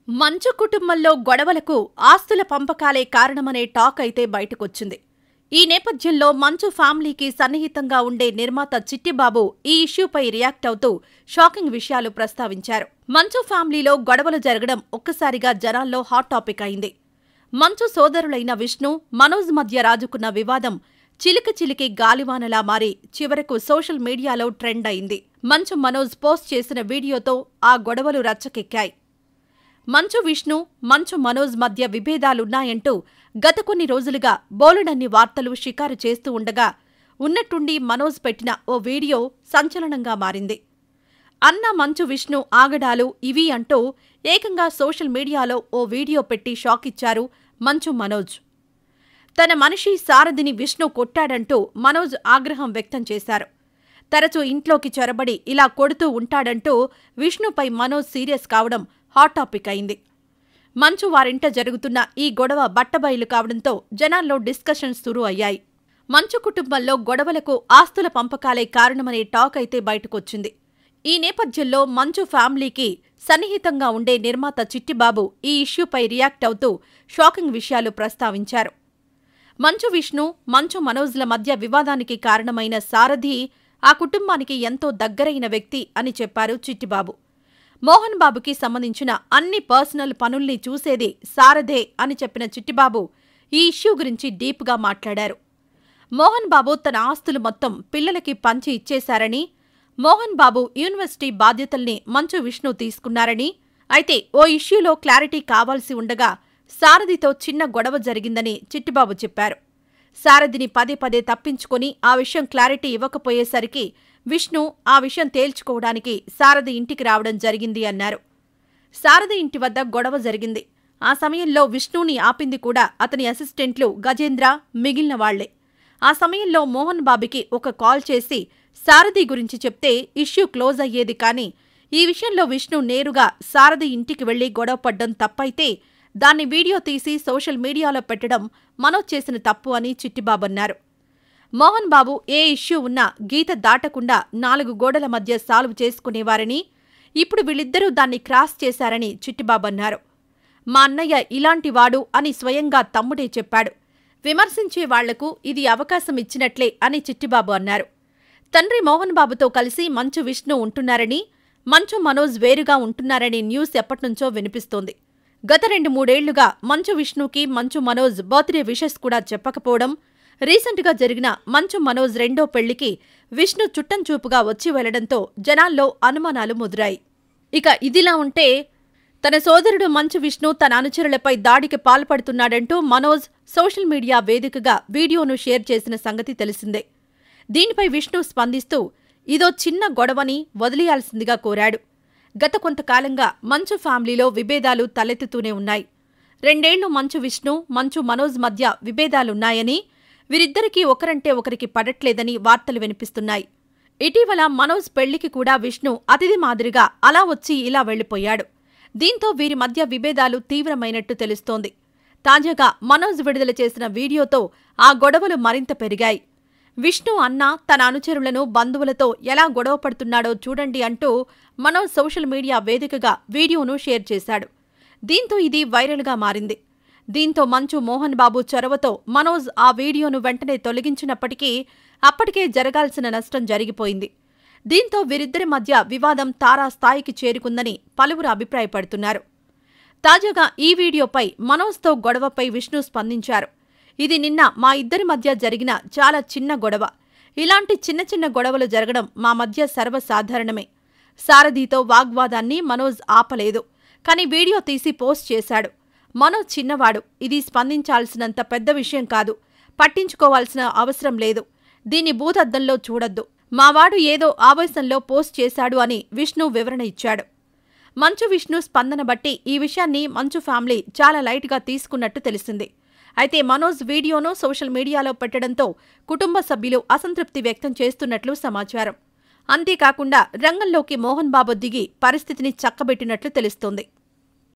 మంచు కుటుంబంలో గొడవలకు ఆస్తుల పంపకాలే కారణమనే టాక్ అయితే బయటకొచ్చింది ఈ నేపథ్యంలో మంచు ఫ్యామిలీకి సన్నిహితంగా ఉండే నిర్మాత చిట్టిబాబు ఈ ఇష్యూపై రియాక్ట్ అవుతూ షాకింగ్ విషయాలు ప్రస్తావించారు మంచు ఫ్యామిలీలో గొడవలు జరగడం ఒక్కసారిగా జనాల్లో హాట్ టాపిక్ అయింది మంచు సోదరులైన విష్ణు మనోజ్ మధ్య రాజుకున్న వివాదం చిలికి చిలికి గాలివానలా మారి చివరకు సోషల్ మీడియాలో ట్రెండ్ అయింది మంచు మనోజ్ పోస్ట్ చేసిన వీడియోతో ఆ గొడవలు రచ్చకెక్కాయి మంచు విష్ణు మంచు మనోజ్ మధ్య విభేదాలున్నాయంటూ గత కొన్ని రోజులుగా బోలెడన్ని వార్తలు షికారు చేస్తూ ఉండగా ఉన్నట్టుండి మనోజ్ పెట్టిన ఓ వీడియో సంచలనంగా మారింది అన్న మంచు విష్ణు ఆగడాలు ఇవి అంటూ ఏకంగా సోషల్ మీడియాలో ఓ వీడియో పెట్టి షాక్ ఇచ్చారు మంచు మనోజ్ తన మనిషి సారథిని విష్ణు కొట్టాడంటూ మనోజ్ ఆగ్రహం వ్యక్తం చేశారు తరచూ ఇంట్లోకి చొరబడి ఇలా కొడుతూ ఉంటాడంటూ విష్ణుపై మనోజ్ సీరియస్ కావడం హాట్ టాపిక్ అయింది మంచు వారింట జరుగుతున్న ఈ గొడవ బట్టబయలు కావడంతో జనాల్లో డిస్కషన్స్ సురు అయ్యాయి మంచు కుటుంబంలో గొడవలకు ఆస్తుల పంపకాలే కారణమనే టాక్ అయితే బయటకొచ్చింది ఈ నేపథ్యంలో మంచు ఫ్యామిలీకి సన్నిహితంగా ఉండే నిర్మాత చిట్టిబాబు ఈ ఇష్యూపై రియాక్ట్ అవుతూ షాకింగ్ విషయాలు ప్రస్తావించారు మంచు విష్ణు మంచు మనోజ్ల మధ్య వివాదానికి కారణమైన సారథి ఆ కుటుంబానికి ఎంతో దగ్గరైన వ్యక్తి అని చెప్పారు చిట్టిబాబు మోహన్ బాబుకి సంబంధించిన అన్ని పర్సనల్ పనుల్ని చూసేది సారథే అని చెప్పిన చిట్టిబాబు ఈ ఇష్యూ గురించి డీప్గా మాట్లాడారు మోహన్ బాబు తన ఆస్తులు మొత్తం పిల్లలకి పంచి ఇచ్చేశారని మోహన్ బాబు యూనివర్సిటీ బాధ్యతల్ని మంచు విష్ణు తీసుకున్నారని అయితే ఓ ఇష్యూలో క్లారిటీ కావాల్సి ఉండగా సారథితో చిన్న గొడవ జరిగిందని చిట్టిబాబు చెప్పారు సారథిని పదే పదే తప్పించుకొని ఆ విషయం క్లారిటీ ఇవ్వకపోయేసరికి విష్ణు ఆ విషయం తేల్చుకోవడానికి సారథి ఇంటికి రావడం జరిగింది అన్నారు సారథి ఇంటి వద్ద గొడవ జరిగింది ఆ సమయంలో విష్ణుని ఆపింది కూడా అతని అసిస్టెంట్లు గజేంద్ర మిగిలిన వాళ్లే ఆ సమయంలో మోహన్ బాబుకి ఒక కాల్ చేసి సారథి గురించి చెప్తే ఇష్యూ క్లోజ్ అయ్యేది కానీ ఈ విషయంలో విష్ణు నేరుగా సారథి ఇంటికి వెళ్లి గొడవపడ్డం తప్పైతే దాన్ని వీడియో తీసి సోషల్ మీడియాలో పెట్టడం మనోజ్ చేసిన తప్పు అని చిట్టిబాబన్నారు మోహన్ బాబు ఏ ఇష్యూ ఉన్నా గీత దాటకుండా నాలుగు గోడల మధ్య సాల్వ్ చేసుకునేవారని ఇప్పుడు వీళ్ళిద్దరూ దాన్ని క్రాస్ చేశారని చిట్టిబాబన్నారు మా అన్నయ్య ఇలాంటివాడు అని స్వయంగా తమ్ముడే చెప్పాడు విమర్శించే వాళ్లకు ఇది అవకాశం ఇచ్చినట్లే అని చిట్టిబాబు అన్నారు తండ్రి మోహన్ బాబుతో కలిసి మంచు విష్ణు ఉంటున్నారని మంచు మనోజ్ వేరుగా ఉంటున్నారనే న్యూస్ ఎప్పటినుంచో వినిపిస్తోంది గత రెండు మూడేళ్లుగా మంచు విష్ణుకి మంచు మనోజ్ బర్త్డే విషెస్ కూడా చెప్పకపోవడం రీసెంట్గా జరిగిన మంచు మనోజ్ రెండో పెళ్లికి విష్ణు చుట్టం చూపుగా వచ్చి వెళ్లడంతో జనాల్లో అనుమానాలు ముదిరాయి ఇక ఇదిలా ఉంటే తన సోదరుడు మంచు విష్ణు తన అనుచరులపై దాడికి పాల్పడుతున్నాడంటూ మనోజ్ సోషల్ మీడియా వేదికగా వీడియోను షేర్ చేసిన సంగతి తెలిసిందే దీనిపై విష్ణు స్పందిస్తూ ఇదో చిన్న గొడవని వదిలేయాల్సిందిగా కోరాడు గత కొంతకాలంగా మంచు ఫ్యామిలీలో విభేదాలు తలెత్తుతూనే ఉన్నాయి రెండేళ్లు మంచు విష్ణు మంచు మనోజ్ మధ్య విభేదాలున్నాయని వీరిద్దరికీ ఒకరంటే ఒకరికి పడట్లేదని వార్తలు వినిపిస్తున్నాయి ఇటీవల మనోజ్ పెళ్లికి కూడా విష్ణు అతిథి మాదిరిగా అలా వచ్చి ఇలా వెళ్లిపోయాడు దీంతో వీరి మధ్య విభేదాలు తీవ్రమైనట్టు తెలుస్తోంది తాజాగా మనోజ్ విడుదల చేసిన వీడియోతో ఆ గొడవలు మరింత పెరిగాయి విష్ణు అన్న తన అనుచరులను బంధువులతో ఎలా గొడవ పడుతున్నాడో చూడండి అంటూ మనోజ్ సోషల్ మీడియా వేదికగా వీడియోను షేర్ చేశాడు దీంతో ఇది వైరల్గా మారింది దీంతో మంచు మోహన్ బాబు చొరవతో మనోజ్ ఆ వీడియోను వెంటనే తొలగించినప్పటికీ అప్పటికే జరగాల్సిన నష్టం జరిగిపోయింది దీంతో వీరిద్దరి మధ్య వివాదం తారా స్థాయికి చేరుకుందని పలువురు అభిప్రాయపడుతున్నారు తాజాగా ఈ వీడియోపై మనోజ్తో గొడవపై విష్ణు స్పందించారు ఇది నిన్న మా ఇద్దరి మధ్య జరిగిన చాలా చిన్న గొడవ ఇలాంటి చిన్న చిన్న గొడవలు జరగడం మా మధ్య సర్వసాధారణమే సారథితో వాగ్వాదాన్ని మనోజ్ ఆపలేదు కానీ వీడియో తీసి పోస్ట్ చేశాడు మనోజ్ చిన్నవాడు ఇది స్పందించాల్సినంత పెద్ద విషయం కాదు పట్టించుకోవాల్సిన అవసరం లేదు దీన్ని భూతద్దంలో చూడొద్దు మావాడు ఏదో ఆవేశంలో పోస్ట్ చేశాడు అని విష్ణు వివరణ ఇచ్చాడు మంచు విష్ణు స్పందన బట్టి ఈ విషయాన్ని మంచు ఫ్యామిలీ చాలా లైట్గా తీసుకున్నట్టు తెలిసింది అయితే మనోజ్ వీడియోను సోషల్ మీడియాలో పెట్టడంతో కుటుంబ సభ్యులు అసంతృప్తి వ్యక్తం చేస్తున్నట్లు సమాచారం అంతేకాకుండా రంగంలోకి మోహన్ బాబు దిగి పరిస్థితిని చక్కబెట్టినట్లు తెలుస్తోంది